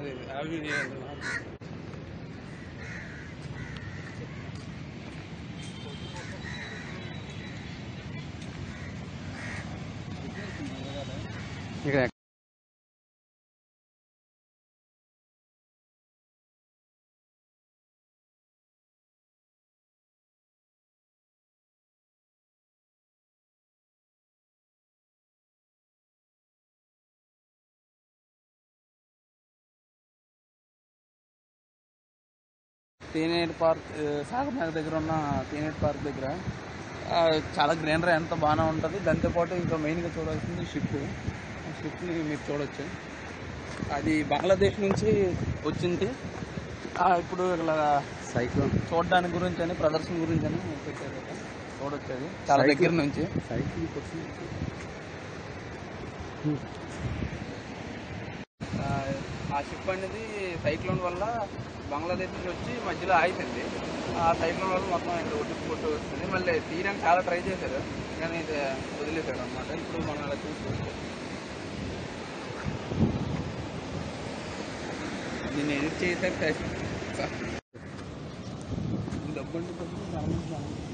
అది అవి ఇక్కడ తేనేటి పార్క్ ఆ, సాగర్నగర్ దగ్గర ఉన్న తేనేటి పార్క్ దగ్గర ఆ, చాలా గ్రీనరీ ఎంత బాగానే ఉంటుంది దాంతోపాటు ఇంకా మెయిన్గా చూడాల్సింది షిప్ షిప్ని మీరు చూడొచ్చు అది బంగ్లాదేశ్ నుంచి వచ్చింది ఆ, ఇప్పుడు ఇలా సైక్లోన్ చూడడానికి గురించి అని ప్రదర్శన గురించి అని పెట్టారు ఇక్కడ. చూడొచ్చు అది చాలా దగ్గర నుంచి సైక్లోన్ వచ్చింది ఆ, ఆ షిప్ అనేది సైక్లోన్ వల్ల బంగ్లాదేశ్ నుంచి వచ్చి మధ్యలో ఆగిపోయింది ఆ సైక్లోన్ వల్ల మొత్తం ఇక్కడ ఒడ్డుకు కొట్టు వస్తుంది మళ్ళీ తీయడానికి చాలా ట్రై చేశారు కానీ ఇది వదిలేశారు అనమాట ఇప్పుడు మనం అలా చూసుకోవచ్చు నేను ఎడిట్ చేశాక డబ్బు అంటే డబ్బు